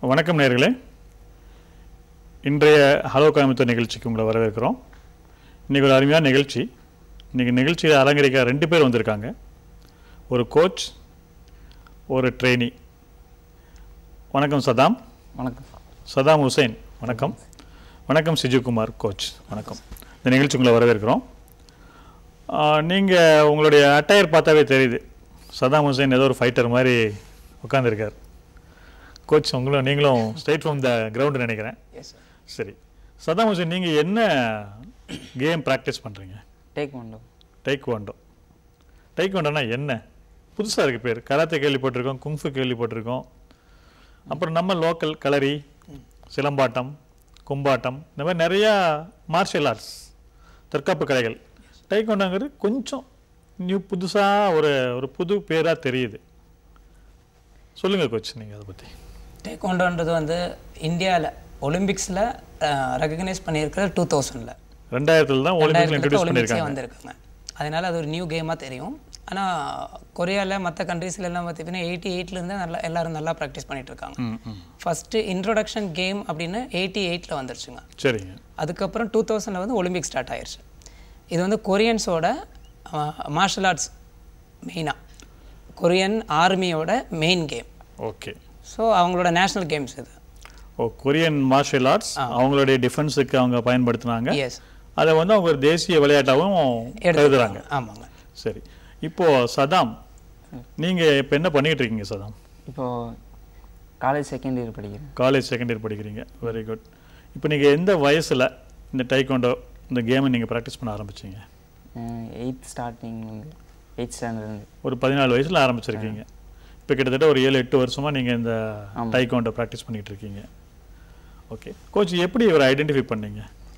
வணக்கம் நேர்களே இன்றைய ஹலோ கோயம்புத்தூர் நிகழ்ச்சிக்கு உங்களை வரவேற்கிறோம் இன்றைக்கி ஒரு அருமையான நிகழ்ச்சி இன்றைக்கி நிகழ்ச்சியில் அலங்கரிக்க ரெண்டு பேர் வந்திருக்காங்க ஒரு கோச் ஒரு ட்ரெயினி வணக்கம் சதாம் வணக்கம் சதாம் ஹுசைன் வணக்கம் வணக்கம் சிஜுகுமார் கோச் வணக்கம் இந்த நிகழ்ச்சி உங்களை வரவேற்கிறோம் நீங்கள் உங்களுடைய அட்டையர் பார்த்தாவே தெரியுது சதாம் ஹுசைன் ஏதோ ஒரு ஃபைட்டர் மாதிரி உட்காந்துருக்கார் கோச் உங்களும் நீங்களும் ஸ்ட்ரைட் ஃப்ரம் த கிரவுண்டு நினைக்கிறேன் எஸ் சார் சரி சதாம் ஹுசைன் நீங்கள் என்ன கேம் ப்ராக்டிஸ் பண்ணுறீங்க டேக் ஒன் டைக் வாண்டோ டைக் வாண்டோனா என்ன புதுசாக இருக்குது பேர் கராத்தே கேள்விப்பட்டிருக்கோம் குங்ஃபு கேள்விப்பட்டிருக்கோம் அப்புறம் நம்ம லோக்கல் களரி சிலம்பாட்டம் கும்பாட்டம் இந்த மாதிரி நிறையா மார்ஷியல் ஆர்ட்ஸ் தற்காப்பு கலைகள் டைக்கொண்டாங்கிறது கொஞ்சம் நியூ புதுசாக ஒரு ஒரு புது பேராக தெரியுது சொல்லுங்கள் கோச் நீங்கள் அதை பற்றி டேக்வாண்டோன்றது வந்து இந்தியாவில் ஒலிம்பிக்ஸில் ரெகக்னைஸ் பண்ணியிருக்கிற டூ தௌசண்டில் ரெண்டாயிரத்தில் தான் ஒலிம்பிக்ல இன்ட்ரடியூஸ் ஒலிம்பிக்ஸே பண்ணியிருக்காங்க வந்திருக்காங்க அதனால அது ஒரு நியூ கேமாக தெரியும் ஆனால் கொரியாவில் மற்ற கண்ட்ரீஸ்ல எல்லாம் பார்த்தீங்கன்னா எயிட்டி எயிட்லேருந்து நல்லா எல்லாரும் நல்லா ப்ராக்டிஸ் பண்ணிட்டு இருக்காங்க ம் ம் ஃபஸ்ட்டு இன்ட்ரொடக்ஷன் கேம் அப்படின்னு எயிட்டி எயிட்டில் வந்துருச்சுங்க சரிங்க அதுக்கப்புறம் டூ தௌசண்டில் வந்து ஒலிம்பிக் ஸ்டார்ட் ஆயிருச்சு இது வந்து கொரியன்ஸோட மார்ஷல் ஆர்ட்ஸ் மெயினாக கொரியன் ஆர்மியோட மெயின் கேம் ஓகே ஸோ அவங்களோட நேஷ்னல் கேம்ஸ் இது ஓ கொரியன் மார்ஷியல் ஆர்ட்ஸ் அவங்களுடைய டிஃபென்ஸுக்கு அவங்க பயன்படுத்தினாங்க எஸ் அதை வந்து அவங்க ஒரு தேசிய விளையாட்டாகவும் கருதுறாங்க ஆமாங்க சரி இப்போ சதாம் நீங்க இப்போ என்ன பண்ணிட்டு இருக்கீங்க சதாம் இப்போது காலேஜ் செகண்ட் இயர் படிக்கிறேன் காலேஜ் செகண்ட் இயர் படிக்கிறீங்க வெரி குட் இப்போ நீங்க எந்த வயசுல இந்த டைக்கோண்டோ இந்த கேமை நீங்க ப்ராக்டிஸ் பண்ண ஆரம்பிச்சீங்க எயித் ஸ்டார்டிங் வந்து எயித் ஸ்டாண்டர்ட் ஒரு பதினாலு வயசுல ஆரம்பிச்சிருக்கீங்க இப்போ கிட்டத்தட்ட ஒரு ஏழு எட்டு வருஷமா நீங்க இந்த ஆமா. டைக்கோண்டோ ப்ராக்டிஸ் பண்ணிட்டு இருக்கீங்க ஓகே கோச் எப்படி இவரை ஐடென்டிஃபை பண்ணீங்க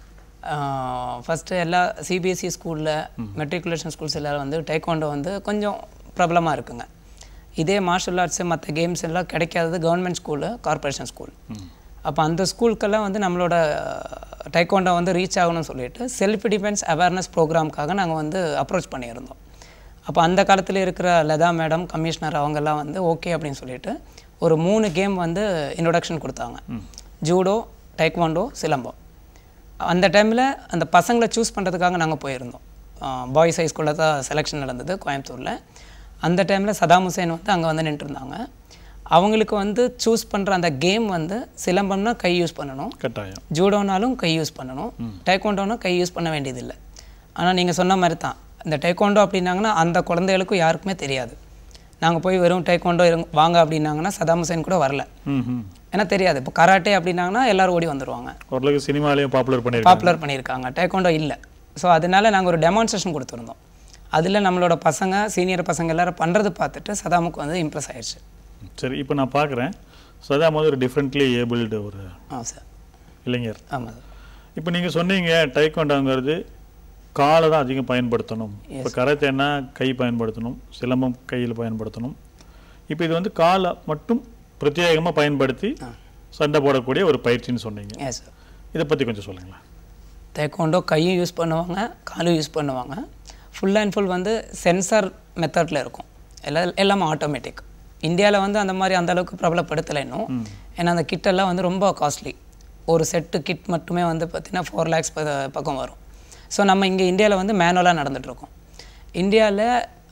ஃபஸ்ட்டு எல்லா சிபிஎஸ்சி ஸ்கூலில் மெட்ரிகுலேஷன் ஸ்கூல்ஸ் எல்லாம் வந்து டைக்வாண்டோ வந்து கொஞ்சம் பிரபலமாக இருக்குங்க இதே மார்ஷல் ஆர்ட்ஸு மற்ற கேம்ஸ் எல்லாம் கிடைக்காதது கவர்மெண்ட் ஸ்கூலு கார்ப்பரேஷன் ஸ்கூல் அப்போ அந்த ஸ்கூலுக்கெல்லாம் வந்து நம்மளோட டைக்வாண்டோ வந்து ரீச் ஆகணும்னு சொல்லிட்டு செல்ஃப் டிஃபென்ஸ் அவேர்னஸ் ப்ரோக்ராம்க்காக நாங்கள் வந்து அப்ரோச் பண்ணியிருந்தோம் அப்போ அந்த காலத்தில் இருக்கிற லதா மேடம் கமிஷனர் அவங்கெல்லாம் வந்து ஓகே அப்படின்னு சொல்லிட்டு ஒரு மூணு கேம் வந்து இன்ட்ரொடக்ஷன் கொடுத்தாங்க ஜூடோ டைக்வாண்டோ சிலம்பம் அந்த டைமில் அந்த பசங்களை சூஸ் பண்ணுறதுக்காக நாங்கள் போயிருந்தோம் பாய்ஸ் ஹை ஸ்கூலில் தான் செலெக்ஷன் நடந்தது கோயம்புத்தூரில் அந்த டைமில் சதாம் ஹுசேன் வந்து அங்கே வந்து நின்றுருந்தாங்க அவங்களுக்கு வந்து சூஸ் பண்ணுற அந்த கேம் வந்து சிலம்பம்னா கை யூஸ் பண்ணணும் கட்டாயம் ஜூடோனாலும் கை யூஸ் பண்ணணும் டைக்கோண்டோனா கை யூஸ் பண்ண வேண்டியதில்லை ஆனால் நீங்கள் சொன்ன மாதிரி தான் இந்த டைக்கோண்டோ அப்படின்னாங்கன்னா அந்த குழந்தைகளுக்கும் யாருக்குமே தெரியாது நாங்கள் போய் வெறும் டைக்கோண்டோ இருங்க வாங்க அப்படின்னாங்கன்னா சதாம் ஹுசேன் கூட வரல ம் ம் ஏன்னா தெரியாது இப்போ கராட்டே அப்படின்னாங்கன்னா எல்லாரும் ஓடி வந்துருவாங்க ஓரளவுக்கு சினிமாலையும் பாப்புலர் பண்ணியிருக்காங்க பாப்புலர் பண்ணியிருக்காங்க டேக்வாண்டோ இல்லை ஸோ அதனால நாங்கள் ஒரு டெமான்ஸ்ட்ரேஷன் கொடுத்துருந்தோம் அதில் நம்மளோட பசங்க சீனியர் பசங்க எல்லாரும் பண்ணுறது பார்த்துட்டு சதாமுக்கு வந்து இம்ப்ரெஸ் ஆயிடுச்சு சரி இப்போ நான் பார்க்குறேன் சதாம் வந்து ஒரு டிஃப்ரெண்ட்லி ஏபிள்டு ஒரு ஆ சார் இளைஞர் ஆமாம் சார் இப்போ நீங்கள் சொன்னீங்க டைக்கொண்டாங்கிறது காலை தான் அதிகம் பயன்படுத்தணும் இப்போ கராத்தேன்னா கை பயன்படுத்தணும் சிலம்பம் கையில் பயன்படுத்தணும் இப்போ இது வந்து காலை மட்டும் பிரத்யேகமாக பயன்படுத்தி சண்டை போடக்கூடிய ஒரு பயிற்சின்னு சொன்னீங்க எஸ் சார் இதை பற்றி கொஞ்சம் சொல்லுங்களேன் டேக்வாண்டோ கையும் யூஸ் பண்ணுவாங்க காலும் யூஸ் பண்ணுவாங்க ஃபுல் அண்ட் ஃபுல் வந்து சென்சார் மெத்தடில் இருக்கும் எல்லாம் எல்லாமே ஆட்டோமேட்டிக் இந்தியாவில் வந்து அந்த மாதிரி அந்த அளவுக்கு பிரபலப்படுத்தலை இன்னும் ஏன்னா அந்த kit எல்லாம் வந்து ரொம்ப காஸ்ட்லி ஒரு செட்டு கிட் மட்டுமே வந்து பார்த்திங்கன்னா ஃபோர் லேக்ஸ் பக்கம் வரும் ஸோ நம்ம இங்கே இந்தியாவில் வந்து மேனுவலாக நடந்துகிட்ருக்கோம் இந்தியாவில்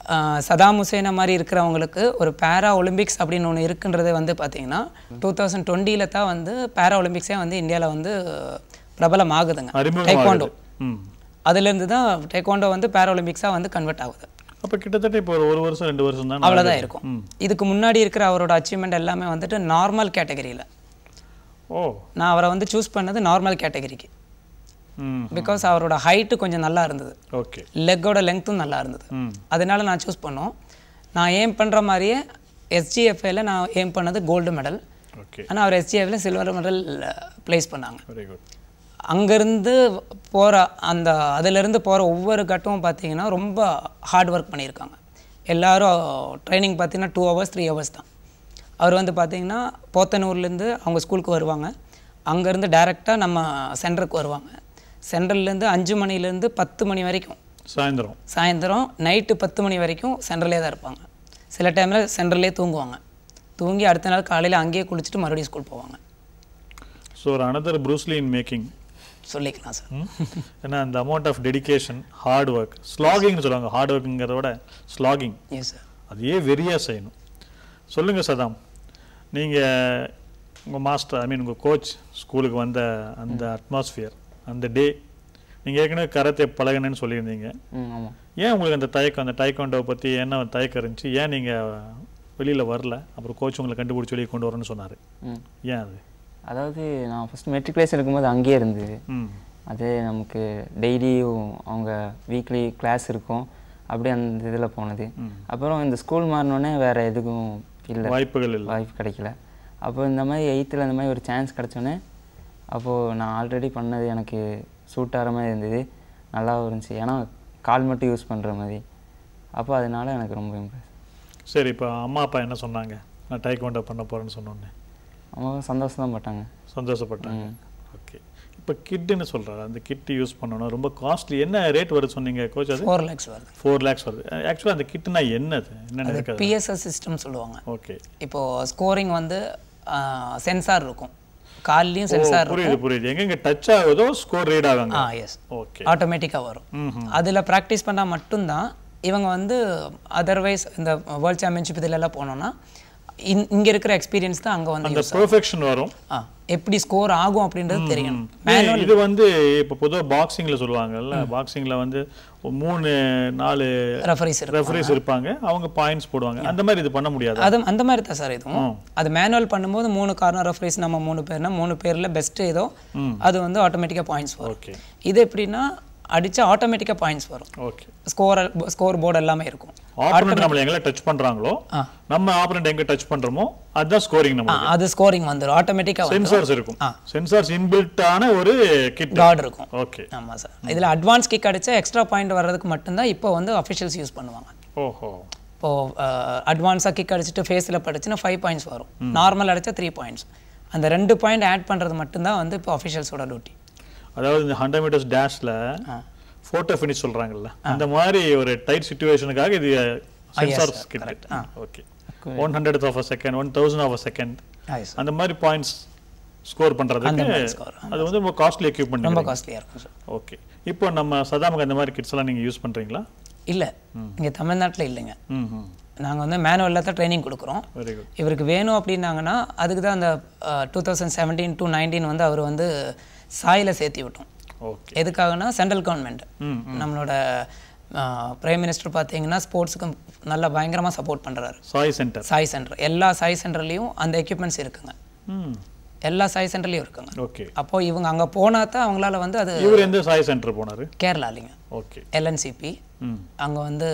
சதாம் ஹுசேனை மாதிரி இருக்கிறவங்களுக்கு ஒரு பேரா ஒலிம்பிக்ஸ் அப்படின்னு ஒன்று இருக்குன்றது வந்து பார்த்தீங்கன்னா டூ தௌசண்ட் டுவெண்ட்டியில் தான் வந்து பேரா ஒலிம்பிக்ஸே வந்து இந்தியாவில் வந்து பிரபலம் ஆகுதுங்க அறிமுகம் டேக்வாண்டோ ம் அதுலேருந்து தான் டேக்வாண்டோ வந்து பேரா ஒலிம்பிக்ஸாக வந்து கன்வெர்ட் ஆகுது அப்போ கிட்டத்தட்ட இப்போ ஒரு ஒரு வருஷம் ரெண்டு வருஷம் தான் அவ்வளோதான் இருக்கும் இதுக்கு முன்னாடி இருக்கிற அவரோட அச்சீவ்மெண்ட் எல்லாமே வந்துட்டு நார்மல் கேட்டகரியில் ஓ நான் அவரை வந்து சூஸ் பண்ணது நார்மல் கேட்டகரிக்கு ம் பிகாஸ் அவரோட ஹைட்டு கொஞ்சம் நல்லா இருந்தது ஓகே லெக்கோட லெங்க்த்தும் நல்லா இருந்தது ம் அதனால நான் சூஸ் பண்ணோம் நான் ஏம் பண்ணுற மாதிரியே எஸ்ஜிஎஃப்ஐல நான் ஏம் பண்ணது கோல்டு மெடல் ஓகே ஆனால் அவர் எஸ்ஜிஎஃப்ல சில்வர் மெடல் ப்ளேஸ் பண்ணாங்க வெரி குட் அங்கேருந்து போகிற அந்த அதிலிருந்து போகிற ஒவ்வொரு கட்டமும் பார்த்தீங்கன்னா ரொம்ப ஹார்ட் ஒர்க் பண்ணியிருக்காங்க எல்லாரும் ட்ரைனிங் பார்த்தீங்கன்னா டூ ஹவர்ஸ் த்ரீ ஹவர்ஸ் தான் அவர் வந்து பார்த்தீங்கன்னா போத்தனூர்லேருந்து அவங்க ஸ்கூலுக்கு வருவாங்க அங்கேருந்து டைரெக்டாக நம்ம சென்டருக்கு வருவாங்க சென்ட்ரல்லேருந்து அஞ்சு மணிலேருந்து பத்து மணி வரைக்கும் சாயந்தரம் சாயந்தரம் நைட்டு பத்து மணி வரைக்கும் சென்ட்ரலே தான் இருப்பாங்க சில டைமில் சென்ட்ரலே தூங்குவாங்க தூங்கி அடுத்த நாள் காலையில் அங்கேயே குளிச்சுட்டு மறுபடியும் ஸ்கூல் போவாங்க ஸோ ஒரு அனதர் ப்ரூஸ்லி இன் மேக்கிங் சொல்லிக்கலாம் சார் ஏன்னா அந்த amount of dedication hard work ஸ்லாகிங்னு சொல்லுவாங்க ஹார்ட் ஒர்க்குங்கிறத விட ஸ்லாகிங் எஸ் சார் அதையே வெறியாக செய்யணும் சொல்லுங்கள் சதாம் நீங்கள் உங்கள் மாஸ்டர் ஐ மீன் உங்கள் கோச் ஸ்கூலுக்கு வந்த அந்த அட்மாஸ்ஃபியர் அந்த டே நீங்கள் ஏற்கனவே கராத்தே பழகினேன்னு சொல்லியிருந்தீங்க ம் ஆமாம் ஏன் உங்களுக்கு அந்த தயக்கம் அந்த டைக்கோண்டோவை பற்றி என்ன தயக்கம் இருந்துச்சு ஏன் நீங்கள் வெளியில் வரல அப்புறம் கோச் உங்களை கண்டுபிடிச்சி வெளியே கொண்டு வரேன்னு சொன்னார் ம் ஏன் அது அதாவது நான் ஃபஸ்ட் மெட்ரிகுலேஷன் இருக்கும்போது அங்கேயே இருந்தது ம் அது நமக்கு டெய்லியும் அவங்க வீக்லி கிளாஸ் இருக்கும் அப்படியே அந்த இதில் போனது ம். அப்புறம் இந்த ஸ்கூல் மாறினோடனே வேறு எதுக்கும் இல்லை வாய்ப்புகள் இல்லை வாய்ப்பு கிடைக்கல அப்போ இந்த மாதிரி எயித்தில் இந்த மாதிரி ஒரு சான்ஸ் கிடச்சோன்னே அப்போது நான் ஆல்ரெடி பண்ணது எனக்கு சூட் ஆகிற மாதிரி இருந்தது நல்லாவும் இருந்துச்சு ஏன்னா கால் மட்டும் யூஸ் பண்ணுற மாதிரி அப்போ அதனால எனக்கு ரொம்ப இம்ப்ரெஸ் சரி இப்போ அம்மா அப்பா என்ன சொன்னாங்க நான் டைக்கோண்டோ பண்ண போகிறேன்னு சொன்னோன்னே அவங்க சந்தோஷம் தான் பட்டாங்க சந்தோஷப்பட்டாங்க ம். ஓகே இப்போ கிட்டுன்னு சொல்கிறாரு அந்த கிட்டு யூஸ் பண்ணணும் ரொம்ப காஸ்ட்லி என்ன ரேட் வருது சொன்னீங்க கோச் அது ஃபோர் லேக்ஸ் வருது ஃபோர் லேக்ஸ் வருது ஆக்சுவலாக அந்த கிட்டுனா என்னது என்னென்ன அது இருக்காது பிஎஸ்எஸ் சிஸ்டம் சொல்லுவாங்க ஓகே இப்போது ஸ்கோரிங் வந்து சென்சார் இருக்கும் கால்லையும் சென்சார் இருக்கும் புரியுது புரியுது எங்கெங்க டச் ஆகுதோ ஸ்கோர் ரீட் ஆகுங்க ஆ எஸ் ஓகே ஆட்டோமேட்டிக்காக வரும் ம் அதில் ப்ராக்டிஸ் பண்ணால் மட்டும்தான் இவங்க வந்து அதர்வைஸ் இந்த வேர்ல்ட் சாம்பியன்ஷிப் இதிலெல்லாம் போனோன்னா இன் இங்கே இருக்கிற எக்ஸ்பீரியன்ஸ் தான் அங்கே வந்து அந்த பெர்ஃபெக்ஷன் வரும் ஆ எப்படி ஸ்கோர் ஆகும் அப்படின்றது தெரியணும் ஏன் இது வந்து இப்போ பொதுவாக பாக்ஸிங்கில் சொல்லுவாங்கல்ல பாக்ஸிங்கில் வந்து ஒரு மூணு நாலு ரெஃபரிஸ் இருக்கு ரெஃபரிஸ் இருப்பாங்க அவங்க பாயிண்ட்ஸ் போடுவாங்க அந்த மாதிரி இது பண்ண முடியாது அது அந்த மாதிரி தான் சார் இதுவும் அது மேனுவல் பண்ணும்போது மூணு கார்னர் ரெஃபரிஸ் நம்ம மூணு பேர்னா மூணு பேரில் பெஸ்ட்டு ஏதோ அது வந்து ஆட்டோமேட்டிக்காக பாயிண்ட்ஸ் வரும் ஓகே இது எப்படின்னா அடிச்சா ஆட்டோமேட்டிக்காக பாயிண்ட்ஸ் வரும் ஓகே ஸ்கோர் ஸ்கோர் போர்டு எல்லாமே இருக்கும் ஆப்பரண்ட் நம்மள எங்க டச் பண்றாங்களோ ஆ. நம்ம ஆப்பரண்ட் எங்க டச் பண்றோமோ அதுதான் ஸ்கோரிங் ஆ, நம்ம அது ஸ்கோரிங் வந்துடும் ஆட்டோமேட்டிக்காக வந்து சென்சார்ஸ் இருக்கும் ஆ. சென்சார்ஸ் இன்பில்ட்டான ஒரு கிட் கார்டு இருக்கும் ஓகே ஆமாம் சார் இதில் அட்வான்ஸ் கிக் அடிச்சா எக்ஸ்ட்ரா பாயிண்ட் வர்றதுக்கு மட்டும்தான் இப்போ வந்து அஃபிஷியல்ஸ் யூஸ் பண்ணுவாங்க ஓஹோ இப்போது அட்வான்ஸாக கிக் அடிச்சுட்டு ஃபேஸில் படிச்சுன்னா ஃபைவ் பாயிண்ட்ஸ் வரும் நார்மல் அடிச்சா த்ரீ பாயிண்ட்ஸ் அந்த ரெண்டு பாயிண்ட் ஆட் பண்ணுறது மட்டும்தான் வந்து இப்போ அஃபிஷியல்ஸோட டியூட்டி அதாவது இந்த ஹண்ட்ரட் மீட்டர்ஸ் டேஷ்ல போட்டோ ஃபினிஷ் சொல்றாங்கல்ல அந்த மாதிரி ஒரு டைட் சுச்சுவேஷனுக்காக இது sensors kit okay one hundred of a second one thousand of a second ஆயிஸ் அந்த மாதிரி பாயிண்ட்ஸ் ஸ்கோர் பண்றதுக்கு மாதிரி score, அது வந்து ரொம்ப காஸ்ட்லி எக்யூப்மெண்ட் ரொம்ப காஸ்ட்லியாக இருக்கும் சார் ஓகே இப்போ நம்ம சதாமுக்கு அந்த மாதிரி கிட்ஸ் எல்லாம் நீங்க யூஸ் பண்றீங்களா இல்லை இங்கே தமிழ்நாட்டில் இல்லைங்க ம் ம் நாங்கள் வந்து மேனுவலில் தான் ட்ரைனிங் கொடுக்குறோம் வெரி குட் இவருக்கு வேணும் அப்படின்னாங்கன்னா அதுக்கு தான் அந்த two thousand seventeen to nineteen வந்து அவர் வந்து சாயில் சேர்த்தி விட்டோம் ஓகே எதுக்காகனா சென்ட்ரல் கவர்மெண்ட் ம் நம்மளோட பிரைம் மினிஸ்டர் பார்த்தீங்கன்னா ஸ்போர்ட்ஸுக்கு நல்லா பயங்கரமாக சப்போர்ட் பண்ணுறாரு சாய் சென்டர் சாய் சென்டர் எல்லா சாய் சென்டர்லேயும் அந்த எக்யூப்மெண்ட்ஸ் இருக்குங்க ம் எல்லா சாய் சென்டர்லேயும் இருக்குங்க ஓகே அப்போ இவங்க அங்கே போனால் தான் அவங்களால வந்து அது இவர் எந்த சாய் சென்டர் போனாரு கேரளாலிங்க ஓகே எல்என்சிபி ம் அங்கே வந்து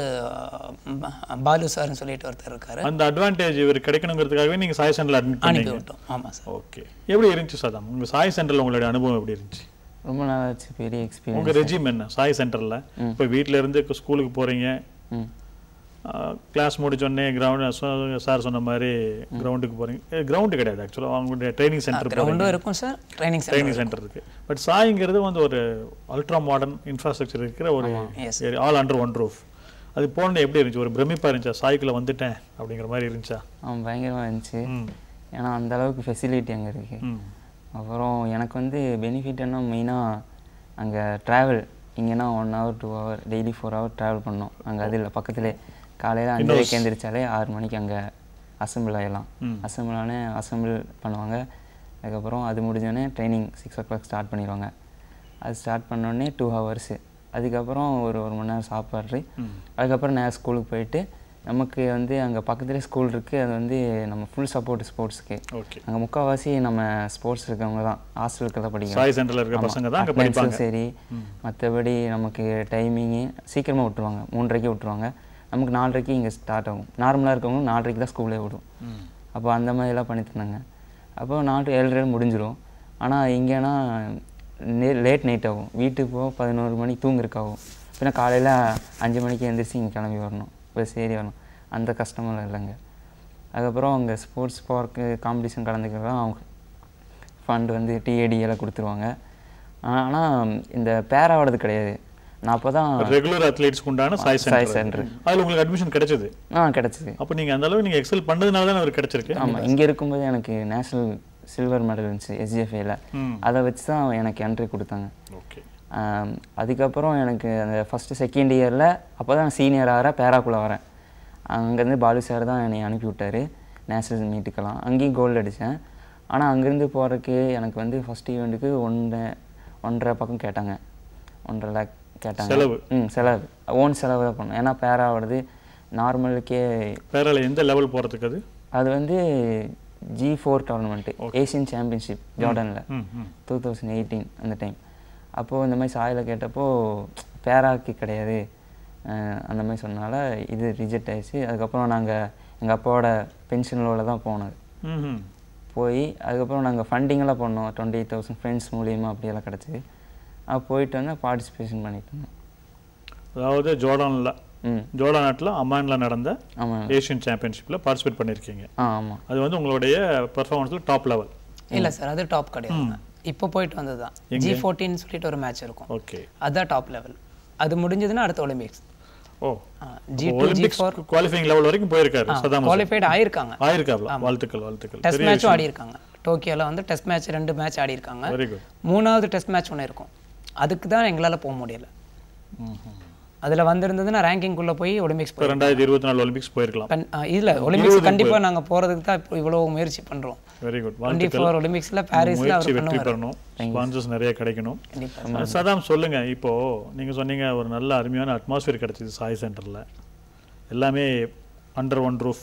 அஹ், பாலு சார்னு சொல்லிட்டு ஒருத்தர் இருக்காரு அந்த அட்வான்டேஜ் இவர் கிடைக்கணுங்கிறதுக்காகவே நீங்க சாய் சென்டர்ல அட்மிட் அனுப்பி பண்ணீங்க விட்டோம் ஆமாம் சார் ஓகே எப்படி இருந்துச்சு சதாம் உங்க சாய் சென்டர்ல உங்களுடைய அனுபவம் எப்படி இருந்துச்சு ரொம்ப நல்லாச்சு பெரிய எக்ஸ்பீரியன்ஸ் உங்க ரெஜிம் என்ன சாய் சென்டர்ல இப்போ வீட்ல இருந்து ஸ்கூலுக்கு போறீங்க ம் கிளாஸ் முடிச்சோடனே கிரவுண்ட் சார் சொன்ன மாதிரி கிரவுண்டுக்கு போறீங்க கிரவுண்டு கிடையாது ஆக்சுவலாக அவங்களுடைய ட்ரைனிங் சென்டர் கிரவுண்டும் இருக்கும் sir training centre training centre இருக்கு பட் சாய்ங்கிறது வந்து ஒரு அல்ட்ரா மாடர்ன் இன்ஃப்ராஸ்ட்ரக்சர் இருக்கிற ஒரு yes. All under one roof அது போன எப்படி இருந்துச்சு ஒரு பிரமிப்பா இருந்துச்சா சாய்க்குள்ள வந்துட்டேன் அப்படிங்கிற மாதிரி இருந்துச்சா அவன் பயங்கரமாக இருந்துச்சு ம் ஏன்னா அந்த அளவுக்கு ஃபெசிலிட்டி அங்கே இருக்குது ம் அப்புறம் எனக்கு வந்து பெனிஃபிட் என்ன மெயினாக அங்கே ட்ராவல் இங்கேனா one hour two hour daily four hour travel பண்ணோம் அங்கே அது இல்லை பக்கத்துலேயே காலையில் அஞ்சரைக்கு எழுந்திரிச்சாலே ஆறு மணிக்கு அங்கே அசம்பிள் ஆகிடலாம் ம். அசம்பிள் ஆனே அசம்பிள் பண்ணுவாங்க அதுக்கப்புறம் அது முடிஞ்சோடனே training six o'clock start பண்ணிடுவாங்க அது ஸ்டார்ட் பண்ணோடனே டூ ஹவர்ஸு அதுக்கப்புறம் ஒரு ஒரு மணி நேரம் சாப்பாடு ம் அதுக்கப்புறம் நேரம் ஸ்கூலுக்கு போயிட்டு நமக்கு வந்து அங்கே பக்கத்துலேயே ஸ்கூல் இருக்குது அது வந்து நம்ம ஃபுல் சப்போர்ட் ஸ்போர்ட்ஸ்க்கு ஓகே அங்கே முக்கால்வாசி நம்ம ஸ்போர்ட்ஸ் இருக்கவங்க தான் ஹாஸ்டலுக்கு தான் படிக்கிறோம் சாய் சென்டர்ல இருக்க பசங்க தான் அங்க Attendance படிப்பாங்க சரி மற்றபடி நமக்கு டைமிங்கு சீக்கிரமாக விட்டுருவாங்க மூன்றரைக்கு விட்டுருவாங்க நமக்கு நாலரைக்கு இங்கே ஸ்டார்ட் ஆகும் நார்மலாக இருக்கவங்க நாலரைக்கு தான் ஸ்கூலே விடும் ம் அப்போ அந்த மாதிரிலாம் பண்ணி தந்தாங்க அப்போ நாட்டு ஏழரை முடிஞ்சிடும் ஆனால் இங்கேனா லேட் நைட் ஆகும் வீட்டுக்கு போக பதினோரு மணிக்கு தூங்குறதுக்காகும் பின்ன காலையில் அஞ்சு மணிக்கு எழுந்திரிச்சு இங்கே கிளம்பி வரணும் பஸ் ஏறி வரணும் அந்த கஷ்டமெல்லாம் இல்லைங்க அதுக்கப்புறம் அங்கே ஸ்போர்ட்ஸ் பார்க்கு காம்படிஷன் கலந்துக்கலாம் அவங்க ஃபண்ட் வந்து டிஏடி எல்லாம் கொடுத்துருவாங்க ஆனால் இந்த பேர் ஆடுறது கிடையாது நான் அப்போ தான் ரெகுலர் அத்லீட்ஸ்க்கு உண்டான சாய் சாய் சென்டர் சென்டர் அதுல உங்களுக்கு அட்மிஷன் கிடைச்சது ஆ கிடச்சிது அப்போ நீங்க அந்த அளவு நீங்க எக்ஸல் பண்ணதுனால தான் அவருக்கு கிடைச்சிருக்கு ஆமாம் இங்கே இருக்கும்போது எனக்கு நேஷ்னல் சில்வர் மெடல் இருந்துச்சு எஸ்ஜிஎஃப்ஏல ம் அதை வச்சு தான் எனக்கு என்ட்ரி கொடுத்தாங்க ஓகே ஆம், அதுக்கப்புறம் எனக்கு அந்த ஃபஸ்ட்டு செகண்ட் இயரில் அப்போ தான் சீனியர் ஆகிற பேராக்குள்ளே வரேன் அங்கேருந்து பாலு சார் தான் என்னை அனுப்பி விட்டாரு நேஷனல் மீட்டுக்கெல்லாம் அங்கேயும் கோல்டு அடித்தேன் ஆனால் அங்கேருந்து போகிறதுக்கு எனக்கு வந்து ஃபஸ்ட் ஈவெண்ட்டுக்கு ஒன்றரை ஒன்றரை பக்கம் கேட்டாங்க ஒன்றரை லேக் கேட்டாங்க செலவு. ம் செலவு ஓன் செலவு தான் பண்ணேன் ஏன்னா பேராவோடது நார்மலுக்கே பேரால எந்த லெவல் போறதுக்கு அது அது வந்து G four tournament Asian championship ஜார்டனில் ம் ம் டூ தௌசண்ட் எயிட்டீன் அந்த டைம் அப்போது இந்த மாதிரி சாயில் கேட்டப்போ பேராக்கு கிடையாது அஹ் அந்த மாதிரி சொன்னனால இது ரிஜெக்ட் ஆயிடுச்சு அதுக்கப்புறம் நாங்கள் எங்கள் அப்பாவோட பென்ஷன் லோவில் தான் போனது ம் ம் போய் அதுக்கப்புறம் நாங்கள் ஃபண்டிங்கெல்லாம் பண்ணோம் டுவெண்ட்டி எயிட் தௌசண்ட் ஃப்ரெண்ட்ஸ் மூலியமாக அப்படியெல்லாம் கிடச்சிது அப்போ போயிட்டு வந்து பார்ட்டிசிபேஷன் பண்ணிட்டு இருந்தோம் அதாவது ஜோர்டான்ல ம் ஜோர்டான் நாட்டில் அம்மான்ல நடந்த ஆமாம் ஏஷியன் சாம்பியன்ஷிப்ல பார்ட்டிசிபேட் பண்ணியிருக்கீங்க ஆ ஆமாம் அது வந்து உங்களுடைய பெர்ஃபார்மன்ஸில் டாப் லெவல் இல்லை சார் அது டாப் கிடையாதுங்க இப்போ போயிட்டு வந்தது தான் ஜி ஃபோர்டீன் சொல்லிட்டு ஒரு மேட்ச் இருக்கும் ஓகே அதுதான் டாப் லெவல் அது முடிஞ்சதுன்னா அடுத்த Olympics O G two G Olympics qualifying level வரைக்கும் போயிருக்காரு சதாம் குவாலிஃபைட் ஆயிருக்காங்க ஆயிருக்காப்ல வாழ்த்துக்கள் வாழ்த்துக்கள் டெஸ்ட் மேட்சும் ஆடி இருக்காங்க டோக்கியோல வந்து டெஸ்ட் மேட்ச் ரெண்டு மேட்ச் ஆடி இருக்காங்க வெரி குட் மூணாவது டெஸ்ட் மேட்ச் ஒன்று இருக்கும் அதுக்கு தான் எங்களால் போக முடியல அதில் வந்திருந்ததுன்னா ரேங்கிங்குள்ளே போய் ஒலிம்பிக்ஸ் இப்போ ரெண்டாயிரத்தி இருபத்தி நாலு ஒலிம்பிக்ஸ் போயிருக்கலாம் பண் இல்லை ஒலிம்பிக்ஸ் கண்டிப்பாக நாங்கள் போகிறதுக்கு தான் இப்போ இவ்வளோ முயற்சி பண்ணுறோம் வெரி குட் டுவெண்ட்டி ஃபோர் ஒலிம்பிக்ஸில் பாரிஸில் முயற்சி அவர் வெற்றி பண்ணுவார் பெறணும் ஸ்பான்சர்ஸ் நிறைய கிடைக்கணும் கண்டிப்பாக சதாம் சொல்லுங்க இப்போ நீங்க சொன்னீங்க ஒரு நல்ல அருமையான அட்மாஸ்பியர் கிடைச்சிது சாய் சென்டர்ல எல்லாமே அண்டர் ஒன் ரூஃப்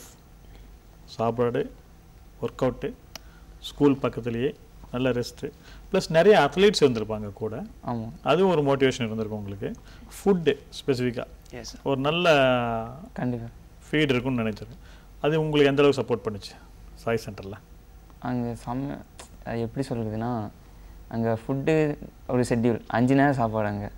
சாப்பாடு ஒர்க் அவுட்டு ஸ்கூல் பக்கத்துலேயே நல்ல ரெஸ்ட்டு ப்ளஸ் நிறைய அத்லீட்ஸ் இருந்திருப்பாங்க கூட ஆமாம் அதுவும் ஒரு மோட்டிவேஷன் இருந்திருக்கும் உங்களுக்கு ஃபுட்டு ஸ்பெசிஃபிக்காக எஸ் கண்டிப்பாக ஒரு நல்ல கண்டிப்பாக ஃபீட் இருக்கும்னு நினைச்சிருக்கேன் அது உங்களுக்கு எந்த அளவுக்கு சப்போர்ட் பண்ணுச்சு சாய் சென்டரில் அங்கே செம்ம அது எப்படி சொல்கிறதுனா அங்கே ஃபுட்டு ஒரு ஷெட்யூல் அஞ்சு நேரம் சாப்பாடு அங்கே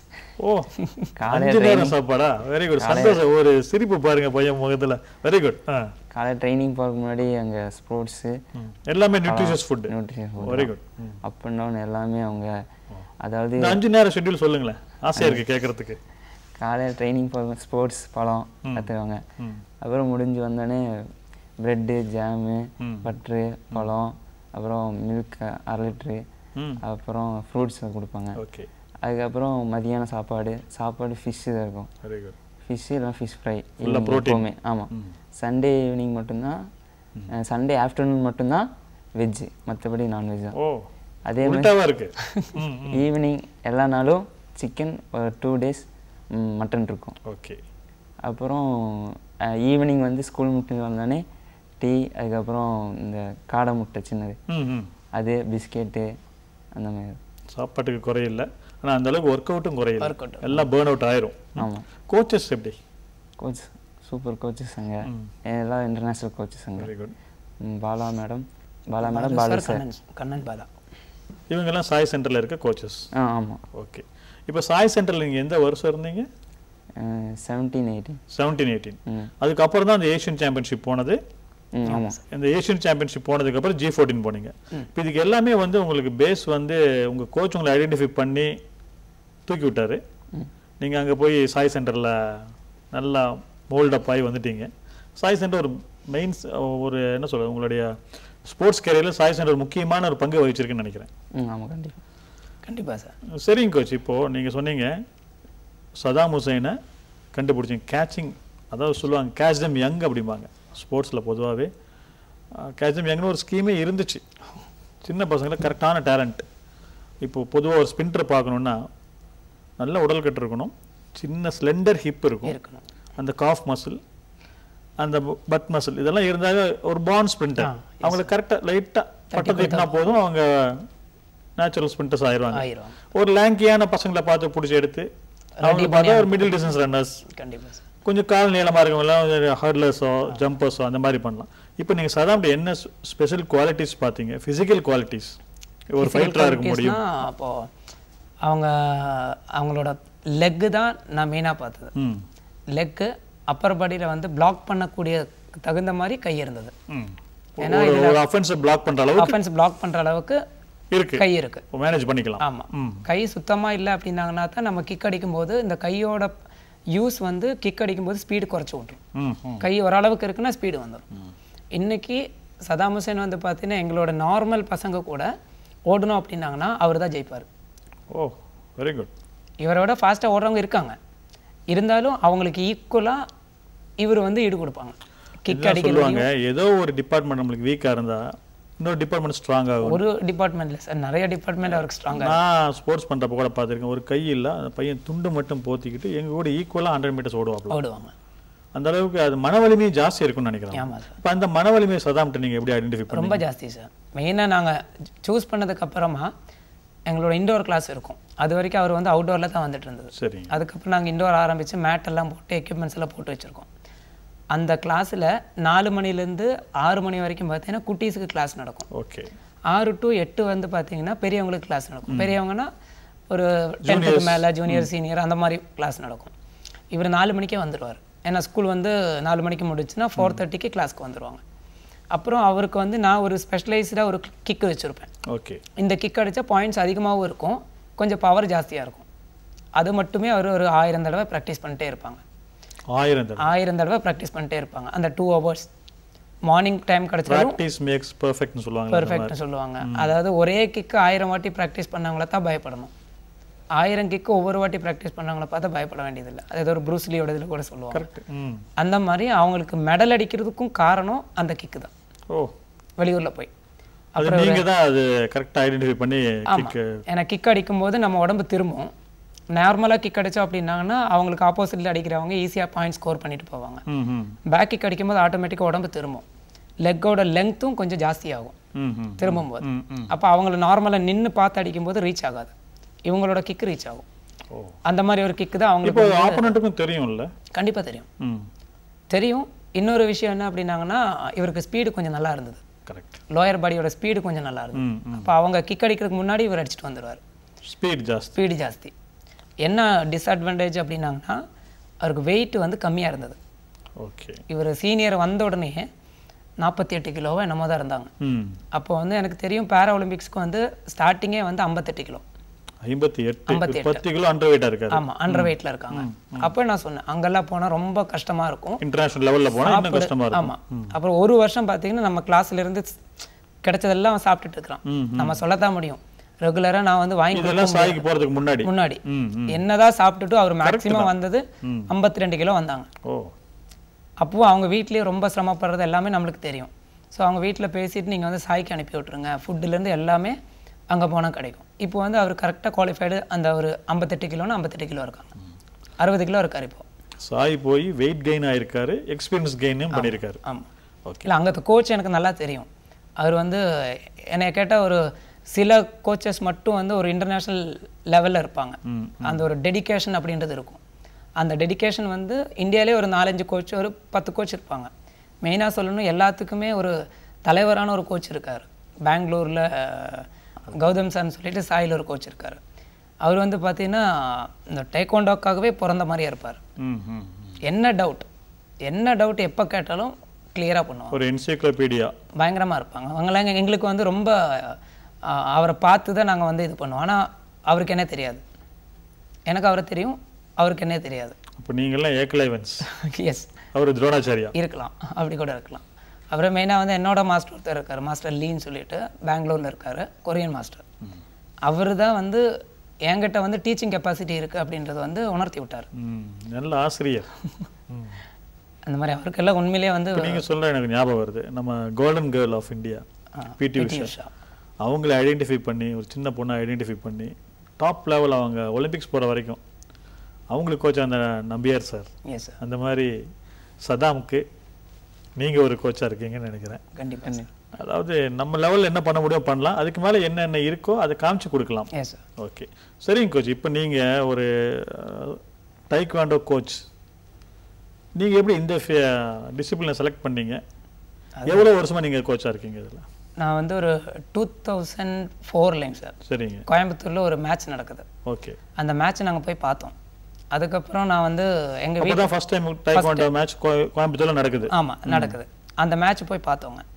ஓ காலையில அஞ்சு நேரம் சாப்பாடா வெரி குட் சந்தோஷம் ஒரு சிரிப்பு பாருங்க பையன் முகத்துல வெரி குட் காலையில் ட்ரைனிங் போகிறதுக்கு முன்னாடி அங்கே ஸ்போர்ட்ஸு எல்லாமே nutritious food nutrition very good up and down எல்லாமே அவங்க அதாவது இந்த அஞ்சு நேரம் ஷெட்யூல் சொல்லுங்களேன் ஆசையா இருக்கு கேட்கறதுக்கு காலையில் ட்ரைனிங் போக ஸ்போர்ட்ஸ் பழம் கற்றுக்குவாங்க ம். அப்புறம் முடிஞ்சு வந்தோடனே ப்ரெட்டு ஜாமு ம். பட்ரு பழம் அப்புறம் மில்க் அரை லிட்ரு ம் அப்புறம் ஃப்ரூட்ஸ் கொடுப்பாங்க ஓகே அதுக்கப்புறம் மதியானம் சாப்பாடு சாப்பாடு ஃபிஷ்ஷு தான் இருக்கும் வெரி குட் ஃபிஷ் இல்லைனா fish fry Full ah protein. எப்போவுமே ஆமாம் சண்டே ஈவினிங் மட்டும்தான் சண்டே ஆஃப்டர்நூன் மட்டும்தான் வெஜ்ஜு மற்றபடி நான்வெஜ் தான் ஓ அதே மாதிரி உல்டாவா இருக்கு ம் ஈவினிங் எல்லா நாளும் சிக்கன் ஒரு டூ டேஸ் மட்டன் இருக்கும் ஓகே அப்புறம் ஈவினிங் வந்து ஸ்கூல் முட்டு வந்தோடனே டீ அதுக்கப்புறம் இந்த காடை முட்டை சின்னது ம் ம் அது பிஸ்கெட்டு அந்த மாதிரி சாப்பாட்டுக்கு குறையில்லை ஆனா அந்த அளவுக்கு ஒர்க் அவுட்டும் குறையில்லை Work out. எல்லாம் பேர்ன் அவுட் ஆயிரும் ஆமாம் கோச்சஸ் எப்படி கோச் சூப்பர் கோச்சஸ் அங்கே ம். எல்லாம் இன்டர்நேஷ்னல் கோச்சஸ் அங்கே வெரி குட் ம், Bala madam Bala madam Balu sir sir Kannan Kannan Bala இவங்கெல்லாம் சாய் சென்டர்ல இருக்க கோச்சஸ் ஆ ஆமாம் ஓகே இப்போ சாய் சென்டர்ல நீங்க எந்த வருஷம் இருந்தீங்க செவன்டீன் எயிட்டீன் செவன்டீன் எயிட்டீன் ம் அதுக்கப்புறம் தான் அந்த ஏஷியன் சாம்பியன்ஷிப் போனது ம் ஆமாம் இந்த ஏஷியன் சாம்பியன்ஷிப் போனதுக்கு அப்புறம் ஜி ஃபோர்டீன் போனீங்க இப்போ இதுக்கு எல்லாமே வந்து உங்களுக்கு பேஸ் வந்து உங்க கோச் உங்களை ஐடென்டிஃபை பண்ணி தூக்கி விட்டாரு நீங்க அங்க போய் சாய் சென்டர்ல நல்லா மோல்டப் ஆகி வந்துட்டீங்க சாய் சென்டர் ஒரு மெயின் ஒரு என்ன சொல்றது உங்களுடைய ஸ்போர்ட்ஸ் கேரியரில் சாய் சென்டர் ஒரு முக்கியமான ஒரு பங்கு வகிச்சிருக்குன்னு நினைக்கிறேன் ம் ஆமாம் கண்டிப்பாக கண்டிப்பாக சார் சரிங்க கோச் இப்போ நீங்க சொன்னீங்க சதாம் ஹுசைனை கண்டுபிடிச்சிங்க கேட்சிங் அதாவது சொல்லுவாங்க கேட்ச் தம் யங் அப்படிம்பாங்க ஸ்போர்ட்ஸில் பொதுவாகவே கேட்ச் தம் யங்னு ஒரு ஸ்கீமே இருந்துச்சு சின்ன பசங்களை கரெக்டான டேலண்ட் இப்போ பொதுவாக ஒரு ஸ்பின்டர் பார்க்கணுன்னா நல்ல உடல் கட்டு இருக்கணும் சின்ன ஸ்லெண்டர் ஹிப் இருக்கும் இருக்கணும் அந்த காஃப் மசில் அந்த பட் மசில் இதெல்லாம் இருந்தாலே ஒரு பான் ஸ்பிரிண்டர் ஆ, அவங்களுக்கு கரெக்டாக லைட்டாக பட்டம் தட்டினா போதும் அவங்க நேச்சுரல் ஸ்பிரிண்டர்ஸ் ஆயிடுவாங்க ஆயிரும் ஒரு லேங்கியான பசங்களை பார்த்து பிடிச்சி எடுத்து அவங்க பார்த்தா ஒரு மிடில் டிஸ்டன்ஸ் ரன்னர்ஸ் கண்டிப்பாக சார் கொஞ்சம் கால் நீளமாக இருக்கவங்கலாம் ஹர்லர்ஸோ ஜம்பர்ஸோ அந்த மாதிரி பண்ணலாம் இப்போ நீங்கள் சதாம்கிட்ட என்ன ஸ்பெஷல் குவாலிட்டிஸ் பார்த்தீங்க ஃபிசிக்கல் குவாலிட்டிஸ் ஒரு ஃபைட்டராக இருக்க முடியும் qualities-னா, அப்போ அவங்க அவங்களோட லெக்கு தான் நான் மெயினாக பார்த்தது ம் லெக்கு அப்பர் பாடியில் வந்து பிளாக் பண்ணக்கூடிய தகுந்த மாதிரி கை இருந்தது ம் ஏன்னா ஒரு- ஒரு அஃபென்ஸை பிளாக் பண்ணுற அளவுக்கு அஃபென்ஸ் பிளாக் பண்ணுற அளவுக்கு இருக்கு கை இருக்குது மேனேஜ் பண்ணிக்கலாம் ஆமாம் ம் கை சுத்தமாக இல்லை அப்படின்னாங்கன்னா தான் நம்ம கிக் அடிக்கும்போது இந்த கையோட யூஸ் வந்து கிக் அடிக்கும்போது ஸ்பீடு குறைச்சி விட்ரும் ம் ம் கை ஓரளவுக்கு இருக்குன்னா ஸ்பீடு வந்துடும் இன்னைக்கு சதாம் ஹுசேன் வந்து பார்த்தீங்கன்னா எங்களோட நார்மல் பசங்க கூட ஓடணும் அப்படின்னாங்கன்னா அவர் தான் ஜெயிப்பார் ஓ வெரி குட் இவரோட ஃபாஸ்ட்டாக ஓடுறவங்க இருக்காங்க இருந்தாலும் அவங்களுக்கு ஈக்குவலாக இவர் வந்து ஈடு கொடுப்பாங்க கிக் அடிக்கிறது சொல்லுவாங்க ஏதோ ஒரு டிபார்ட்மெண்ட் நம்மளுக்கு வீக்கா இருந்தா இன்னொரு டிபார்ட்மெண்ட் ஸ்ட்ராங் ஆகும் ஒரு டிபார்ட்மெண்ட்ல சார் நிறைய டிபார்ட்மெண்ட் அவருக்கு ஸ்ட்ராங்காக நான் ஸ்போர்ட்ஸ் பண்றப்ப கூட பார்த்திருக்கேன் ஒரு கை இல்ல அந்த பையன் துண்டு மட்டும் போத்திக்கிட்டு எங்க கூட ஈக்குவலா ஹண்ட்ரட் மீட்டர்ஸ் ஓடுவாப்ல ஓடுவாங்க அந்த அளவுக்கு அது மன வலிமையும் ஜாஸ்தி இருக்கும்னு நினைக்கிறேன் ஆமாம் சார் இப்போ அந்த மன வலிமையை சதாம்கிட்ட நீங்க எப்படி ஐடென்டிஃபை பண்ணி ரொம்ப ஜாஸ்தி சார் மெயினாக நாங்கள் சூஸ் பண்ணதுக்கு அப்புறமா எங்களோட இண்டோர் கிளாஸ் இருக்கும் அது வரைக்கும் அவர் வந்து அவுட்டோரில் தான் வந்துட்டு இருந்தது சரிங்க அதுக்கப்புறம் நாங்கள் இண்டோர் ஆரம்பித்து மேட் எல்லாம் போட்டு எக்யூப்மெண்ட்ஸ் எல்லாம் போட்டு வச்சுருக்கோம் அந்த கிளாஸில் நாலு மணிலேருந்து ஆறு மணி வரைக்கும் பார்த்தீங்கன்னா குட்டீஸுக்கு கிளாஸ் நடக்கும் ஓகே ஆறு டு எட்டு வந்து பார்த்தீங்கன்னா பெரியவங்களுக்கு கிளாஸ் நடக்கும் பெரியவங்கன்னா ஒரு டென்த்துக்கு மேலே ஜூனியர் சீனியர் அந்த மாதிரி கிளாஸ் நடக்கும் இவர் நாலு மணிக்கே வந்துடுவார் ஏன்னா ஸ்கூல் வந்து நாலு மணிக்கு முடிச்சுன்னா ஃபோர் தேர்ட்டிக்கு கிளாஸ்க்கு வந்துடுவாங்க அப்புறம் அவருக்கு வந்து நான் ஒரு ஸ்பெஷலைஸ்டாக ஒரு கிக் வச்சுருப்பேன் ஓகே இந்த கிக் அடித்தா பாயிண்ட்ஸ் அதிகமாகவும் இருக்கும் கொஞ்சம் பவர் ஜாஸ்தியாக இருக்கும் அது மட்டுமே அவர் ஒரு ஆயிரம் தடவை ப்ராக்டிஸ் பண்ணிட்டே இருப்பாங்க ஆயிரம் தடவை ஆயிரம் தடவை ப்ராக்டிஸ் பண்ணிட்டே இருப்பாங்க அந்த டூ ஹவர்ஸ் மார்னிங் டைம் கிடைச்சாலும் ப்ராக்டிஸ் மேக்ஸ் பெர்ஃபெக்ட்னு சொல்லுவாங்க பெர்ஃபெக்ட்னு சொல்லுவாங்க அதாவது ஒரே கிக்கு ஆயிரம் வாட்டி ப்ராக்டிஸ் பண்ணவங்கள தான் பயப்படணும் ஆயிரம் கிக்கு ஒவ்வொரு வாட்டி ப்ராக்டிஸ் பண்ணவங்கள பார்த்தா பயப்பட வேண்டியதில்லை அது ஏதோ ஒரு ப்ரூஸ்லியோட இதில் கூட சொல்லுவாங்க கரெக்ட் ம் அந்த மாதிரி அவங்களுக்கு மெடல் அடிக்கிறதுக்கும் காரணம் அந்த கிக்கு தான் ஓ வெளியூரில் போய் அது நீங்க தான் அது கரெக்டாக ஐடென்டிஃபை பண்ணி கிக் ஏன்னா கிக் அடிக்கும்போது நம்ம உடம்பு திரும்பும் நார்மலாக கிக் அடிச்சோம் அப்படின்னாங்கன்னா அவங்களுக்கு ஆப்போசிட்டில் அடிக்கிறவங்க ஈஸியாக பாயிண்ட் ஸ்கோர் பண்ணிட்டு போவாங்க ம் ம் பேக் கிக் அடிக்கும்போது ஆட்டோமேட்டிக்காக உடம்பு திரும்பும் லெக்கோட லெங்த்தும் கொஞ்சம் ஜாஸ்தியாகும் ம் ம் திரும்பும்போது ம் ம் அப்போ அவங்கள நார்மலாக நின்று பார்த்து அடிக்கும்போது ரீச் ஆகாது இவங்களோட கிக் ரீச் ஆகும் ஓ அந்த மாதிரி ஒரு கிக்கு தான் இப்போ அவங்களுக்கு ஆப்போனண்ட்டுக்கும் தெரியும்ல கண்டிப்பாக தெரியும் ம் தெரியும் இன்னொரு விஷயம் என்ன அப்படின்னாங்கன்னா இவருக்கு ஸ்பீடு கொஞ்சம் நல்லா இருந்தது கரெக்ட் லோயர் பாடியோட ஸ்பீடு கொஞ்சம் நல்லா இருந்தது ம் ம் அப்போ அவங்க கிக் அடிக்கிறதுக்கு முன்னாடி இவர் அடிச்சிட்டு வந்துடுவார் ஸ்பீட் ஜாஸ்தி ஸ்பீடு ஜாஸ்தி என்ன டிஸ்அட்வான்டேஜ் அப்படின்னாங்கன்னா அவருக்கு வெயிட் வந்து கம்மியாக இருந்தது ஓகே இவர் சீனியர் வந்த உடனே நாற்பத்தி எட்டு கிலோவோ என்னமோ தான் இருந்தாங்க ம் அப்போ வந்து எனக்கு தெரியும் பேரா ஒலிம்பிக்ஸ்க்கு வந்து ஸ்டார்டிங்கே வந்து ஐம்பத்தெட்டு கிலோ ஐம்பத்தி எட்டு 58. பத்து கிலோ அண்டர் வெயிட்டா இருக்காரு ஆமாம் அண்டர் வெயிட்டில் இருக்காங்க அப்போ நான் சொன்னேன் அங்கெல்லாம் போனால் ரொம்ப கஷ்டமாக இருக்கும் இன்டர்நேஷனல் லெவல்ல போனா இன்னும் கஷ்டமா இருக்கும் ஆமாம் அப்புறம் ஒரு வருஷம் பார்த்தீங்கன்னா நம்ம கிளாஸ்ல இருந்து கிடைச்சதெல்லாம் அவன் சாப்பிட்டுட்டு இருக்கிறான் ம், நம்ம சொல்லத்தான் முடியும் ரெகுலராக நான் வந்து வாங்கி இதெல்லாம் சாய்க்கு போறதுக்கு முன்னாடி முன்னாடி ம் ம் என்னதான் சாப்பிட்டுட்டு அவர் மேக்ஸிமம் வந்தது ம். ஐம்பத்தி ரெண்டு கிலோ வந்தாங்க ஓ அப்போ அவங்க வீட்லயே ரொம்ப சிரமப்படுறது எல்லாமே நம்மளுக்கு தெரியும் ஸோ அவங்க வீட்டில் பேசிட்டு நீங்கள் வந்து சாய்க்கு அனுப்பி விட்ருங்க ஃபுட்டுலேருந்து எல்லாமே அங்கே போனால் கிடைக்கும் இப்போ வந்து அவர் கரெக்டாக குவாலிஃபைடு அந்த ஒரு ஐம்பத்தெட்டு கிலோன்னு ஐம்பத்தெட்டு கிலோ இருக்காங்க அறுபது கிலோ இருக்கார் இப்போ சாய் போய் வெயிட் கெயின் ஆயிருக்காரு எக்ஸ்பீரியன்ஸ் கெயினும் பண்ணியிருக்காரு ஆமாம் ஓகே இல்லை அங்கே கோச் எனக்கு நல்லா தெரியும் அவர் வந்து என்னை கேட்டால் ஒரு சில கோச்சஸ் மட்டும் வந்து ஒரு இன்டர்நேஷ்னல் லெவலில் இருப்பாங்க ம் அந்த ஒரு டெடிகேஷன் அப்படின்றது இருக்கும் அந்த டெடிகேஷன் வந்து இந்தியாவிலே ஒரு நாலஞ்சு கோச் ஒரு பத்து கோச் இருப்பாங்க மெயினாக சொல்லணும் எல்லாத்துக்குமே ஒரு தலைவரான ஒரு கோச் இருக்கார் பெங்களூரில் கௌதம் சார்னு சொல்லிட்டு சாயில் ஒரு கோச் இருக்கார் அவர் வந்து பார்த்தீங்கன்னா இந்த டேக்வாண்டோக்காகவே பிறந்த மாதிரியே இருப்பார் ம் ம் என்ன டவுட் என்ன டவுட் எப்போ கேட்டாலும் கிளியராக பண்ணுவாங்க ஒரு என்சைக்ளோபீடியா பயங்கரமாக இருப்பாங்க அவங்களாம் எங்க- எங்களுக்கு வந்து ரொம்ப அஹ், அவரை பார்த்து தான் நாங்கள் வந்து இது பண்ணுவோம் ஆனால் அவருக்கு என்ன தெரியாது எனக்கு அவரை தெரியும் அவருக்கு என்ன தெரியாது அப்போ நீங்கள்லாம் ஏக்கலைவன்ஸ் எஸ் அவர் துரோணாச்சாரியா இருக்கலாம் அப்படி கூட இருக்கலாம் அப்புறம் மெயினாக வந்து என்னோட மாஸ்டர் ஒருத்தர் இருக்கார் மாஸ்டர் லீன்னு சொல்லிட்டு பெங்களூரில் இருக்கார் கொரியன் மாஸ்டர் அவர் தான் வந்து என்கிட்ட வந்து டீச்சிங் கெப்பாசிட்டி இருக்குது அப்படின்றத வந்து உணர்த்தி விட்டார் ம் நல்ல ஆசிரியர் ம் அந்த மாதிரி அவருக்கெல்லாம் உண்மையிலேயே வந்து இப்போ நீங்கள் சொல்ற எனக்கு ஞாபகம் வருது நம்ம கோல்டன் கேர்ள் ஆஃப் இந்தியா பிடி பிடி உஷா உஷா அவங்கள ஐடென்டிஃபை பண்ணி ஒரு சின்ன பொண்ணை ஐடென்டிஃபை பண்ணி டாப் லெவல் அவங்க ஒலிம்பிக்ஸ் போகிற வரைக்கும் அவங்களுக்கு கோச் அந்த நம்பியார் சார் எஸ் சார் அந்த மாதிரி சதாமுக்கு நீங்கள் ஒரு கோச்சாக இருக்கீங்கன்னு நினைக்கிறேன் கண்டிப்பாக சார் அதாவது நம்ம லெவலில் என்ன பண்ண முடியும் பண்ணலாம் அதுக்கு மேலே என்னென்ன இருக்கோ அதை காமிச்சு கொடுக்கலாம் எஸ் சார் ஓகே சரிங்க கோச் இப்போ நீங்கள் ஒரு டைக்வாண்டோ கோச் நீங்கள் எப்படி இந்த டிசிப்ளினை செலக்ட் பண்ணீங்க எவ்வளோ வருஷமாக நீங்கள் கோச்சாக இருக்கீங்க இதில் நான் வந்து ஒரு டூ தௌசண்ட் ஃபோர்லேங்க சார் சரிங்க கோயம்புத்தூரில் ஒரு மேட்ச் நடக்குது ஓகே அந்த மேட்ச் நாங்கள் போய் பார்த்தோம் அதுக்கப்புறம் நான் வந்து எங்கள் அப்போ வீட் தான் ஃபர்ஸ்ட் டைம் டைக்வாண்டோ மேட்ச் கோயம்புத்தூர்ல நடக்குது ஆமாம் நடக்குது அந்த மேட்ச் போய் பார்த்தோங்க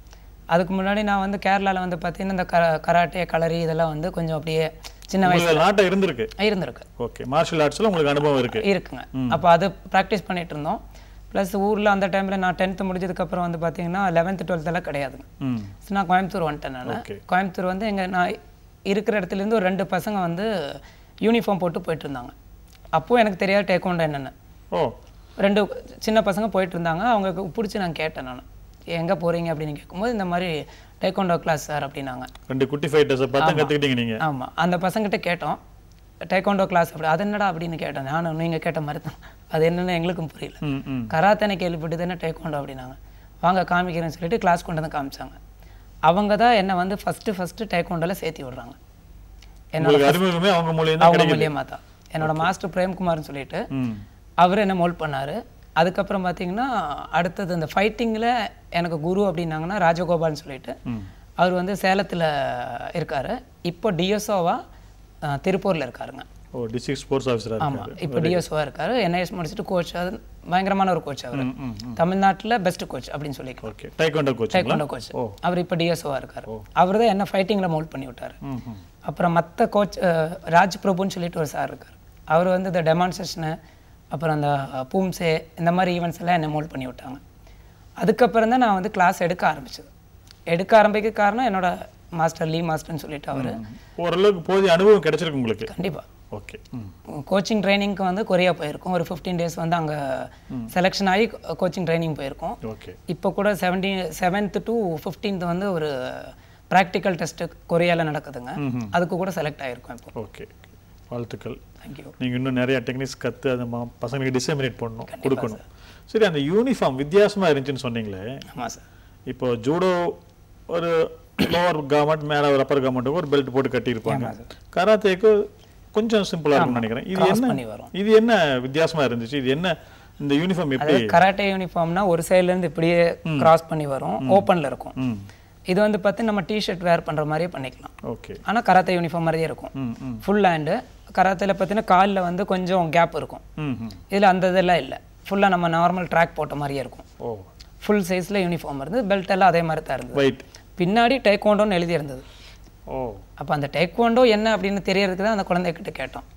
அதுக்கு முன்னாடி நான் வந்து கேரளாவில் வந்து பார்த்தீங்கன்னா இந்த கரா கராட்டே கலரி இதெல்லாம் வந்து கொஞ்சம் அப்படியே சின்ன வயசு உங்களுக்கு நாட்டம் இருந்திருக்கு இருந்திருக்கு ஓகே மார்ஷல் ஆர்ட்ஸ்ல உங்களுக்கு அனுபவம் இருக்கு இருக்குங்க அப்போ அது ப்ராக்டிஸ் பண்ணிட்டு இருந்தோம் ப்ளஸ் ஊரில் அந்த டைமில் நான் டென்த்து முடிஞ்சதுக்கப்புறம் வந்து பார்த்தீங்கன்னா லெவன்த்து டுவெல்த்தெல்லாம் கிடையாதுங்க ம் So, நான் கோயம்புத்தூர் வந்துட்டேன் நான் Okay. கோயம்புத்தூர் வந்து எங்கள் நான் இருக்கிற இடத்துலேருந்து ஒரு ரெண்டு பசங்க வந்து யூனிஃபார்ம் போட்டு போயிட்டு இருந்தாங்க அப்போது எனக்கு தெரியாது டேக்கோண்டா என்னென்னு ஓ ரெண்டு சின்ன பசங்க போயிட்டு இருந்தாங்க அவங்களுக்கு பிடிச்சி நான் கேட்டேன் நான் எங்கே போகிறீங்க அப்படின்னு கேட்கும்போது இந்த மாதிரி டேக்கோண்டோ கிளாஸ் சார் அப்படின்னாங்க ரெண்டு குட்டி ஃபைட்டர்ஸை பார்த்து கத்துக்கிட்டீங்க நீங்க ஆமாம் அந்த பசங்கிட்ட கேட்டோம் டேக்கோண்டோ கிளாஸ் அப்படி அது என்னடா அப்படின்னு கேட்டேன் நானும் நீங்கள் கேட்ட மாதிரி தான் அது என்னன்னு எங்களுக்கும் புரியல ம் ம் கராத்தனை கேள்விப்பட்டு தானே டேக்கோண்டோ அப்படின்னாங்க வாங்க காமிக்கிறேன்னு சொல்லிட்டு கிளாஸ் கொண்டு வந்து காமிச்சாங்க அவங்க தான் என்னை வந்து ஃபஸ்ட்டு ஃபஸ்ட்டு டேக்கோண்டோவில் சேர்த்தி விடுறாங்க என்னோட உங்களுக்கு அறிமுகமே அவங்க மூலியம் தான் அவங்க மூலியமாக தான் என்னோட மாஸ்டர் பிரேம்குமார்னு சொல்லிட்டு ம் அவர் என்ன மோல்ட் பண்ணார் அதுக்கப்புறம் பார்த்தீங்கன்னா அடுத்தது இந்த ஃபைட்டிங்கில் எனக்கு குரு அப்படின்னாங்கன்னா ராஜகோபால்னு சொல்லிட்டு அவர் வந்து சேலத்தில் இருக்கார் இப்போ டிஎஸ்ஓவா திருப்பூரில் இருக்காருங்க ஓ டிஸ்ட்ரிக்ட் ஸ்போர்ட்ஸ் ஆஃபீஸராக ஆமாம் இருக்காரு இப்போ டிஎஸ்ஓவாக இருக்கார் என்ஐஎஸ் முடிச்சுட்டு கோச் அது பயங்கரமான ஒரு கோச் அவர் ம், ம், தமிழ்நாட்டில் பெஸ்ட் கோச் அப்படின்னு சொல்லிக்கலாம் okay taekwondo coach taekwondo coach அவர் இப்போ டிஎஸ்ஓவாக இருக்கார் அவர் தான் என்ன ஃபைட்டிங்கில் மோல்ட் பண்ணி விட்டார் ம் ம் அப்புறம் மற்ற கோச் ராஜ் பிரபுன்னு சொல்லிட்டு ஒரு சார் இருக்கார் அவர் வந்து இந்த டெமான்ஸ்ட்ரேஷனு அப்புறம் அந்த பூம்ஸே இந்த மாதிரி ஈவெண்ட்ஸ் எல்லாம் என்ன மோல்ட் பண்ணி விட்டாங்க அதுக்கப்புறம் தான் நான் வந்து கிளாஸ் எடுக்க ஆரம்பிச்சது எடுக்க ஆரம்பிக்க காரணம் என்னோட மாஸ்டர் லீ மாஸ்டர்னு சொல்லிட்டு அவர் ஓரளவுக்கு போதிய அனுபவம் கிடைச்சிருக்கு உங்களுக்கு கண்டிப்பாக ஓகே ம் கோச்சிங் ட்ரைனிங்க்கு வந்து கொரியா போயிருக்கோம் ஒரு ஃபிஃப்டீன் டேஸ் வந்து அங்கே செலெக்ஷன் ஆகி கோச்சிங் ட்ரைனிங் போயிருக்கோம் ஓகே இப்போ கூட செவன்டீன் செவன்த் டு ஃபிஃப்டீன்த் வந்து ஒரு ப்ராக்டிக்கல் டெஸ்ட்டு கொரியாவில் நடக்குதுங்க அதுக்கு கூட செலக்ட் ஆகிருக்கோம் இப்போ ஓகே வாழ்த்துக்கள் தேங்க்யூ நீங்கள் இன்னும் நிறைய டெக்னிக்ஸ் கற்று அந்த மா- பசங்களுக்கு டிசமினேட் பண்ணணும் கொடுக்கணும் சரி அந்த யூனிஃபார்ம் வித்தியாசமாக இருந்துச்சுன்னு சொன்னீங்களே ஆமாம் சார் இப்போ ஜூடோ ஒரு லோவர் கவர்மெண்ட் மேலே ஒரு அப்பர் கவர்மெண்ட்டுக்கு ஒரு பெல்ட் போட்டு கட்டியிருப்பாங்க கராத்தேக்கு கொஞ்சம் சிம்பிளாக இருக்கும்னு நினைக்கிறேன் இது cross என்ன பண்ணி வரும். இது என்ன வித்தியாசமா இருந்துச்சு இது என்ன இந்த யூனிஃபார்ம் எப்படி அதாவது கராட்டே யூனிஃபார்ம்னா ஒரு சைடுல இருந்து இப்படியே கிராஸ் பண்ணி வரும் ஓப்பன்ல இருக்கும் ம் இது வந்து பார்த்து நம்ம டிஷர்ட் வேர் பண்ற மாதிரியே பண்ணிக்கலாம் ஓகே ஆனா கராத்தே யூனிஃபார்ம் மாதிரியே இருக்கும் ம் ம் ஃபுல் ஹேண்டு கராத்தேல பார்த்தீங்கன்னா காலில் வந்து கொஞ்சம் கேப் இருக்கும் ம் ம் இதுல அந்த இதெல்லாம் இல்லை ஃபுல்லா நம்ம நார்மல் ட்ராக் போட்ட மாதிரியே இருக்கும் ஓ ஃபுல் சைஸ்ல யூனிஃபார்ம் இருந்து பெல்ட் எல்லாம் அதே மாதிரி தான் இருந்தது ஒயிட் பின்னாடி டேக்வாண்டோன்னு எழுதி இருந்தது ஓ அப்போ அந்த டேக்வாண்டோ என்ன அப்படின்னு தெரியறதுக்கு தான் அந்த குழந்தைகிட்ட கேட்டோம்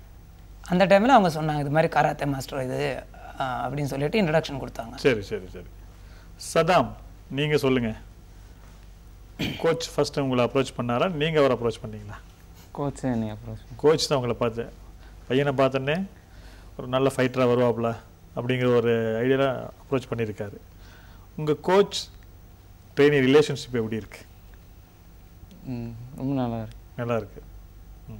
அந்த டைமில் அவங்க சொன்னாங்க இது மாதிரி கராத்தே மாஸ்டர் இது ஆஹ், அப்படின்னு சொல்லிட்டு இன்ட்ரடக்ஷன் கொடுத்தாங்க சரி சரி சரி சதாம் நீங்க சொல்லுங்க கோச் ஃபர்ஸ்ட் உங்களை அப்ரோச் பண்ணாரா நீங்க அவரை அப்ரோச் பண்ணீங்களா கோச் என்னை அப்ரோச் கோச் தான் உங்களை பார்த்து பையனை பார்த்தோன்னே ஒரு நல்ல ஃபைட்டராக வருவாப்புல அப்படிங்கிற ஒரு ஐடியாவில் அப்ரோச் பண்ணியிருக்காரு உங்கள் கோச் ட்ரெயினி ரிலேஷன்ஷிப் எப்படி இருக்கு ம், ரொம்ப நல்லா இருக்கு நல்லா இருக்கு ம்.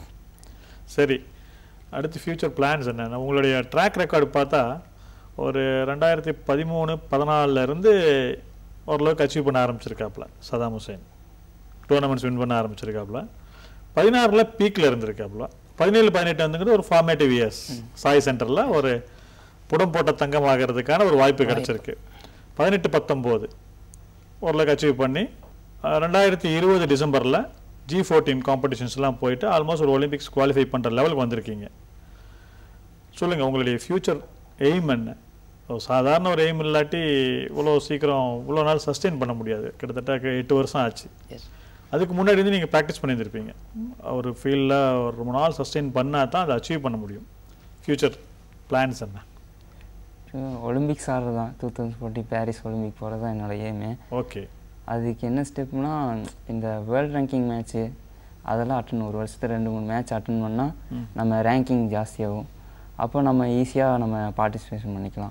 சரி அடுத்து ஃப்யூச்சர் பிளான்ஸ் என்ன உங்களுடைய ட்ராக் ரெக்கார்டு பார்த்தா ஒரு ரெண்டாயிரத்தி பதிமூணு பதினாலிருந்து ஓரளவுக்கு அச்சீவ் பண்ண ஆரம்பிச்சிருக்காப்புல சதாம் ஹுசேன் டோர்னமெண்ட்ஸ் வின் பண்ண ஆரம்பிச்சிருக்காப்புல பதினாறில் பீக்கில் இருந்திருக்காப்புல பதினேழு பதினெட்டு வந்துங்கிறது ஒரு ஃபார்மேட்டிவ் இயர்ஸ் சாய் சென்டரில் ஒரு புடம் போட்ட தங்கம் ஆகிறதுக்கான ஒரு வாய்ப்பு கிடைச்சிருக்கு பதினெட்டு பத்தொம்போது ஓரளவுக்கு அச்சீவ் பண்ணி அஹ், ரெண்டாயிரத்தி இருபது டிசம்பரில் ஜி ஃபோர்டீன் காம்படிஷன்ஸ்லாம் போயிட்டு ஆல்மோஸ்ட் ஒரு ஒலிம்பிக்ஸ் குவாலிஃபை பண்ணுற லெவலுக்கு வந்திருக்கீங்க சொல்லுங்கள் உங்களுடைய ஃப்யூச்சர் எய்ம் என்ன ஓ, சாதாரண ஒரு எய்ம் இல்லாட்டி இவ்வளோ சீக்கிரம் இவ்வளோ நாள் சஸ்டெயின் பண்ண முடியாது கிட்டத்தட்ட எட்டு வருஷம் ஆச்சு எஸ் அதுக்கு முன்னாடி இருந்து நீங்கள் ப்ராக்டிஸ் பண்ணியிருந்திருப்பீங்க ஒரு ஃபீல்டில் ஒரு ரொம்ப நாள் சஸ்டெயின் பண்ணால் தான் அதை அச்சீவ் பண்ண முடியும் ஃப்யூச்சர் பிளான்ஸ் என்ன ஒலிம்பிக்ஸ் ஆடுறது தான் two thousand forty Paris Olympic போகிறது தான் என்னோட எய்மு ஓகே அதுக்கு என்ன ஸ்டெப்னா இந்த வேர்ல்ட் ரேங்கிங் மேட்ச்சு அதெல்லாம் அட்டன் ஒரு வருஷத்துக்கு ரெண்டு மூணு மேட்ச் அட்டன் பண்ணால் நம்ம ரேங்கிங் ஜாஸ்தியாகும் அப்போ நம்ம ஈஸியாக நம்ம பார்ட்டிசிபேஷன் பண்ணிக்கலாம்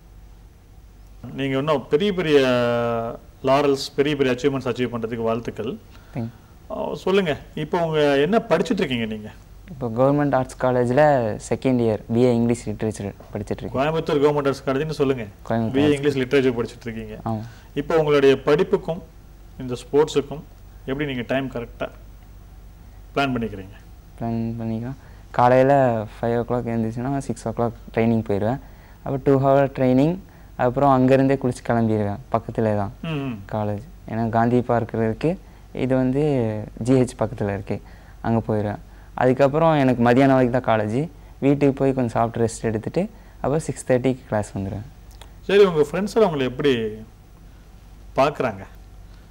நீங்கள் இன்னும் பெரிய பெரிய லாரல்ஸ் பெரிய பெரிய அச்சீவ்மெண்ட்ஸ் அச்சீவ் பண்ணுறதுக்கு வாழ்த்துக்கள் தேங்க் அஹ் சொல்லுங்க இப்போ உங்க என்ன படிச்சுட்டு இருக்கீங்க நீங்க இப்போ கவர்மெண்ட் ஆர்ட்ஸ் காலேஜில் second year BA English literature படிச்சிட்ருக்கேன் கோயம்புத்தூர் கவர்மெண்ட் ஆர்ட்ஸ் காலேஜ்னு சொல்லுங்க கோயம்புத்தூர் பிஏ இங்கிலீஷ் லிட்ரேச்சர் படிச்சுட்டு இருக்கீங்க ஆமாம் இப்போ உங்களுடைய படிப்புக்கும் இந்த ஸ்போர்ட்ஸுக்கும் எப்படி நீங்க டைம் கரெக்டாக பிளான் பண்ணிக்கிறீங்க பிளான் பண்ணிக்கலாம் காலையில் ஃபைவ் ஓ கிளாக் எழுந்துச்சுன்னா சிக்ஸ் ஓ கிளாக் ட்ரைனிங் போயிடுவேன் அப்போ டூ ஹவர் ட்ரைனிங் அப்புறம் அங்கேருந்தே குளிச்சு கிளம்பிடுவேன் பக்கத்தில் தான் ம் ம். காலேஜ் ஏன்னா காந்தி பார்க் இருக்கு இது வந்து ஜிஹெச் பக்கத்தில் இருக்குது அங்கே போயிடுவேன் அதுக்கப்புறம் எனக்கு மதியானம் வரைக்கும் தான் காலேஜ் வீட்டுக்கு போய் கொஞ்சம் சாப்பிட்டு ரெஸ்ட் எடுத்துகிட்டு அப்புறம் சிக்ஸ் தேர்ட்டிக்கு கிளாஸ் வந்துடுவேன் சரி உங்க ஃப்ரெண்ட்ஸ் எல்லாம் உங்களை எப்படி பார்க்குறாங்க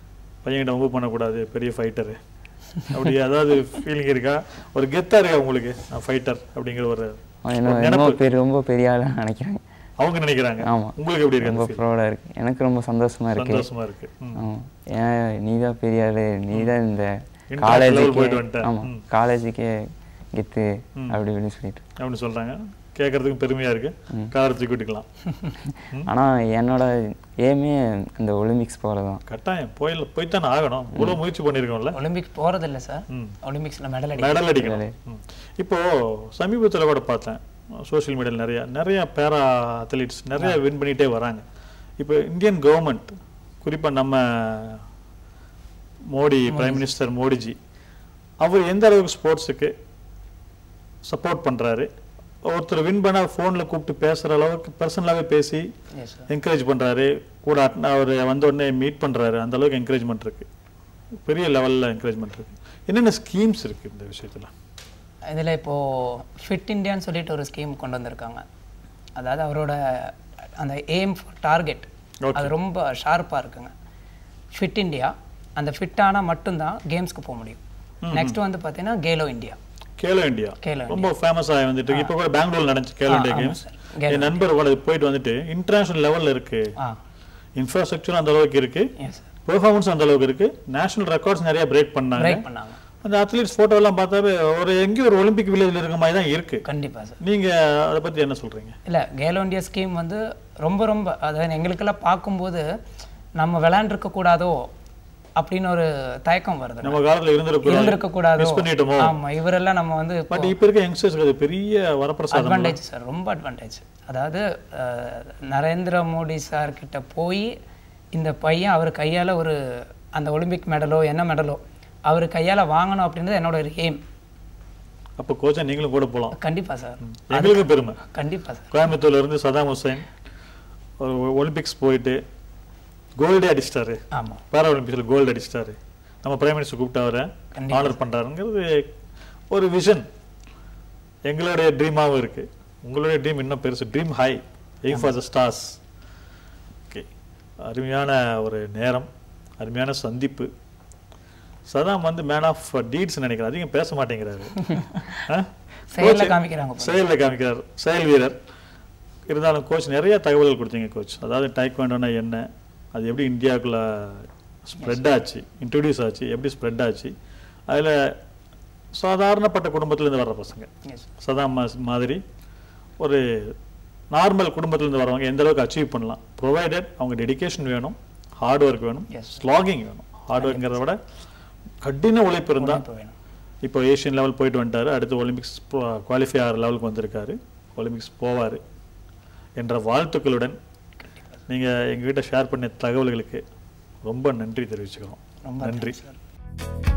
பையன்கிட்ட மூவ் பண்ணக்கூடாது பெரிய ஃபைட்டரு அப்படி ஏதாவது ஃபீலிங் இருக்கா ஒரு கெத்தா இருக்கா உங்களுக்கு நான் ஃபைட்டர் அப்படிங்கிற ஒரு என்ன ஒரு என்னமோ நினைப்பு பெரிய ரொம்ப பெரிய ஆளாக நினைக்கிறாங்க அவங்க நினைக்கிறாங்க ஆமா. உங்களுக்கு எப்படி இருக்கு ரொம்ப அந்த feel? ப்ரௌடாக இருக்கு எனக்கு ரொம்ப சந்தோஷமா இருக்கு சந்தோஷமா இருக்கு ம். ஆமாம் ஏன் நீ தான் பெரிய ஆளு நீ தான் இந்த International level காலேஜுக்கே போயிட்டு வந்துட்ட. ஆமாம் ம். காலேஜுக்கே கெத்து அப்படி இப்படின்னு சொல்லிட்டு அப்படின்னு சொல்றாங்க கேட்கறதுக்கும் பெருமையா இருக்கு காரை தூக்கி விட்டுக்கலாம் ஆனா என்னோட ஏமே இந்த ஒலிம்பிக்ஸ் போகிறது தான் கட்டாயம் போயில போய்த்தானே ஆகணும் இவ்வளவு முயற்சி பண்ணியிருக்கோம்ல ஒலிம்பிக் போகிறதில்ல சார் ம். ஒலிம்பிக்ஸில் மெடல் அடி மெடல் அடிக்கணும் ம். இப்போ சமீபத்துல கூட பார்த்தேன் சோஷியல் மீடியாவில் நிறைய நிறைய பேரா அத்லீட்ஸ் நிறைய வின் பண்ணிட்டே வராங்க இப்போ இந்தியன் கவர்மெண்ட் குறிப்பா நம்ம மோடி பிரைம் மினிஸ்டர் மோடிஜி அவர் எந்த அளவுக்கு ஸ்போர்ட்ஸுக்கு சப்போர்ட் பண்றாரு ஒருத்தர் வின் பண்ணா ஃபோன்ல கூப்பிட்டு பேசுற அளவுக்கு பர்சனலாவே பேசி எஸ் சார் என்கரேஜ் பண்றாரு கூட அட்ன- அவர் வந்த உடனே மீட் பண்றாரு அந்த அளவுக்கு என்கரேஜ்மெண்ட் இருக்கு பெரிய லெவல்ல என்கரேஜ்மெண்ட் இருக்கு என்னென்ன ஸ்கீம்ஸ் இருக்கு இந்த விஷயத்துல இதில் இப்போது ஃபிட் இந்தியான்னு சொல்லிட்டு ஒரு ஸ்கீம் கொண்டு வந்திருக்காங்க அதாவது அவரோட அந்த எய்ம் டார்கெட் Okay. அது ரொம்ப ஷார்ப்பாக இருக்குங்க ஃபிட் இந்தியா அந்த ஃபிட் ஆனால் மட்டும்தான் கேம்ஸ்க்கு போக முடியும் நெக்ஸ்ட் வந்து பார்த்தீங்கன்னா கேலோ இந்தியா கேலோ இந்தியா கேலோ ரொம்ப ஃபேமஸ் ஆகி வந்துட்டு இருக்கு இப்போ கூட பெங்களூர்ல நடந்துச்சு கேலோ ஆ, இந்தியா ஆமா கேம்ஸ் சார். கேலோ என் நண்பர் கூட போயிட்டு வந்துட்டு இன்டர்நேஷனல் லெவல்ல இருக்கு ஆ இன்ஃப்ராஸ்ட்ரக்சர் அந்த அளவுக்கு இருக்கு எஸ் சார் பெர்ஃபார்மன்ஸ் அந்த அளவுக்கு இருக்கு நேஷனல் ரெக்கார்ட்ஸ் நிறைய பிரேக் பண்ணாங்க பிரேக் பண்ணாங்க அந்த அத்லீட்ஸ் போட்டோ எல்லாம் பார்த்தாவே ஒரு எங்கேயும் ஒரு ஒலிம்பிக் வில்லேஜ்ல இருக்க மாதிரி தான் இருக்கு கண்டிப்பாக சார் நீங்க அதை பத்தி என்ன சொல்றீங்க இல்லை கேலோ இந்தியா ஸ்கீம் வந்து ரொம்ப ரொம்ப அதாவது எங்களுக்கெல்லாம் பார்க்கும்போது நம்ம விளையாண்டுருக்க கூடாதோ அப்படின்னு ஒரு தயக்கம் வருது நம்ம காலத்துல இருந்திருக்க இருந்திருக்க கூடாதோ மிஸ் பண்ணிட்டோமோ ஆமா இவரெல்லாம் நம்ம வந்து பட் இப்ப இருக்க யங்ஸ்டர்ஸ்க்கு அது பெரிய வரப்பிரசாதம் அட்வான்டேஜ் சார் ரொம்ப அட்வான்டேஜ் அதாவது அஹ், நரேந்திர மோடி சார் கிட்ட போய் இந்த பையன் அவர் கையால ஒரு அந்த ஒலிம்பிக் மெடலோ என்ன மெடலோ அவர் கையால வாங்கணும் அப்படின்றது என்னோட ஒரு எய்ம் அப்ப கோச்சா நீங்களும் கூட போலாம் கண்டிப்பா சார் எங்களுக்கு பெருமை கண்டிப்பா சார் கோயம்புத்தூர்ல இருந்து சதாம் ஹுசைன் ஒரு ஒலிம்பிக்ஸ் போயிட்டு கோல்டே அடிச்சிட்டாரு ஆமா பேரா ஒலிம்பிக்ஸ்ல கோல்டு அடிச்சிட்டாரு நம்ம பிரைம் மினிஸ்டர் கூப்பிட்டு அவரை கண்டிப்பா. ஆனர் பண்றாருங்கிறது ஒரு விஷன் எங்களுடைய ட்ரீமாவும் இருக்கு உங்களுடைய ட்ரீம் இன்னும் பெருசு dream high aim for the stars okay அருமையான ஒரு நேரம் அருமையான சந்திப்பு சதாம் வந்து மேன் ஆஃப் டீட்ஸ் நினைக்கிறேன் அதிகம் பேச மாட்டேங்கிறாரு ஆ? செயல்ல Coach- காமிக்கிறாங்க பாருங்க. செயல்ல காமிக்கிறார் செயல் வீரர் இருந்தாலும் கோச் நிறைய தகவல்கள் கொடுத்தீங்க கோச் அதாவது டைக்வாண்டோனா என்ன அது எப்படி இந்தியாவுக்குள்ள ஸ்ப்ரெட் ஆச்சு இன்ட்ரடியூஸ் ஆச்சு எப்படி ஸ்ப்ரெட் ஆச்சு அதுல சாதாரணப்பட்ட குடும்பத்திலேருந்து வர்ற பசங்க எஸ் சதாம் மா- மாதிரி ஒரு நார்மல் குடும்பத்திலேருந்து வரவங்க எந்த அளவுக்கு அச்சீவ் பண்ணலாம் ப்ரொவைடட் அவங்க டெடிகேஷன் வேணும் ஹார்ட் ஒர்க் வேணும் Yes. ஸ்லாகிங் வேணும் ஹார்ட் ஒர்க்ங்கிறத விட கடின உழைப்பு இருந்தால் இப்போ வேணும் இப்போ ஏஷியன் லெவல் போயிட்டு வந்துட்டாரு அடுத்து ஒலிம்பிக்ஸ் குவாலிஃபை ஆகிற லெவலுக்கு வந்திருக்காரு ஒலிம்பிக்ஸ் போவார் என்ற வாழ்த்துக்களுடன் நீங்கள் எங்ககிட்ட ஷேர் பண்ண தகவல்களுக்கு ரொம்ப நன்றி தெரிவிச்சுக்கிறோம் ரொம்ப நன்றி சார்